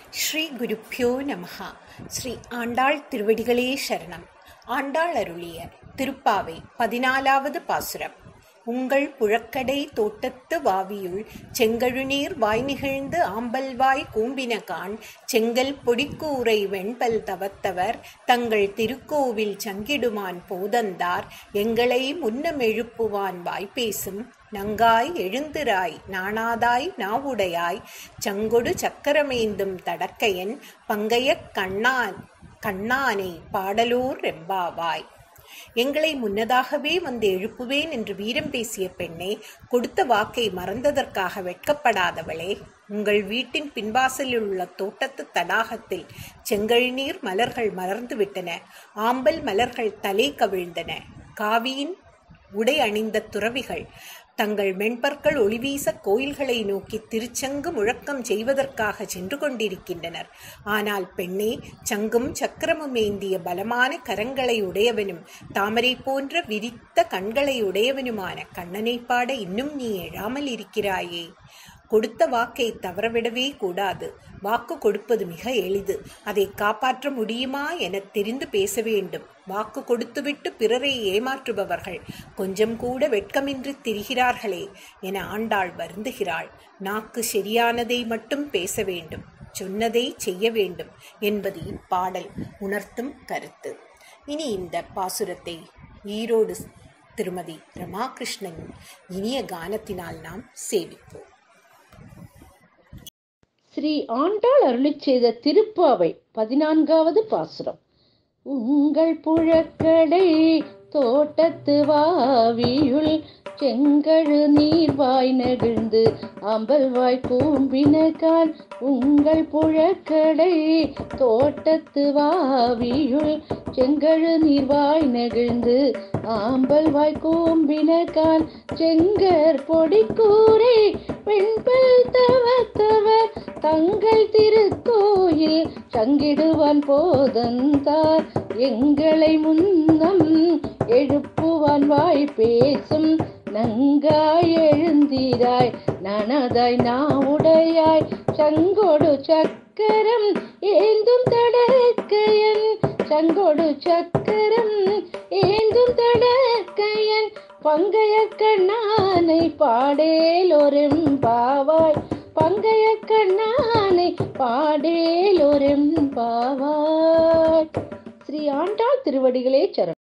ஸ்ரீ குருப்பியோ நமஹ ஸ்ரீ ஆண்டாள் திருவடிகளே சரணம் ஆண்டாள் அருளிய திருப்பாவை பதினாலாவது பாசுரம் உங்கள் புழக்கடை தோட்டத்து வாவியுள் செங்கழுநீர் வாய் நிகழ்ந்து ஆம்பல்வாய் கூம்பினகான் செங்கல் பொடிக்கூரை வெண்பல் தவத்தவர் தங்கள் திருக்கோவில் சங்கிடுமான் போதந்தார் எங்களை முன்னமெழுப்புவான் வாய்ப்பேசும் நங்காய் எழுந்திராய் நாணாதாய் நாவுடையாய் சங்கொடு சக்கரமேந்தும் தடக்கையன் பங்கையக் கண்ணான் கண்ணானை பாடலூர் ரெம்பாவாய் எங்களை முன்னதாகவே வந்து எழுப்புவேன் என்று வீரம் பேசிய பெண்ணே கொடுத்த வாக்கை மறந்ததற்காக வெட்கப்படாதவளே உங்கள் வீட்டின் பின்வாசலில் உள்ள தோட்டத்து தடாகத்தில் செங்கழுநீர் மலர்கள் மலர்ந்து விட்டன ஆம்பல் மலர்கள் தலை கவிழ்ந்தன காவியின் உடை அணிந்த துறவிகள் தங்கள் மென்பற்கள் ஒளிவீச கோயில்களை நோக்கி திருச்சங்கு முழக்கம் செய்வதற்காக சென்று கொண்டிருக்கின்றனர் ஆனால் பெண்ணே சங்கும் சக்கரமும் ஏந்திய பலமான கரங்களை உடையவனும் தாமரை போன்ற விரித்த கண்களை உடையவனுமான கண்ணனை பாட இன்னும் நீ எழாமல் இருக்கிறாயே கொடுத்த வாக்கை தவறவிடவே கூடாது வாக்கு கொடுப்பது மிக எளிது அதை காப்பாற்ற முடியுமா என தெரிந்து பேச வேண்டும் வாக்கு கொடுத்துவிட்டு பிறரை ஏமாற்றுபவர்கள் கொஞ்சம் கூட வெட்கமின்றி திரிகிறார்களே என ஆண்டாள் வருந்துகிறாள் நாக்கு சரியானதை மட்டும் பேச வேண்டும் சொன்னதை செய்ய வேண்டும் என்பது இப்பாடல் உணர்த்தும் கருத்து இனி இந்த பாசுரத்தை ஈரோடு திருமதி ரமாகிருஷ்ணன் இனிய கானத்தினால் நாம் சேவிப்போம் ஸ்ரீ ஆண்டாள் அருளிச் செய்த திருப்பாவை பதினான்காவது பாசுரம் உங்கள் புழக்கடை தோட்டத்து வாவியுள் செங்கழு நீர்வாய் நெகிழ்ந்து அம்பல்வாய் கூம்பினகான் உங்கள் புழக்கடை தோட்டத்து வாவியுள் செங்கழு நீர்வாய் நெகிழ்ந்து ஆம்பல்வாய் கூம்பினகான் செங்கர் பொடி கூரை வெண்பல் தவத்தவர் தங்கள் திருக்கோயில் சங்கிடுவான் போதந்தார் எங்களை முன்னம் எழுப்புவான் வாய் பேசும் நங்காய் எழுந்திராய் நனதாய் நாவுடையாய் சங்கொடு சக்கரம் ஏந்தும் தடக்கையன் சங்கொடு சக்கரம் ஏந்தும் தடக்கையன் பங்கைய கண்ணானை பாடேலொரும் பாவாய் பங்கைய கண்ணானை பாடேலொரும் பாவாய் ஸ்ரீ ஆண்டாள் திருவடிகளே சரணம்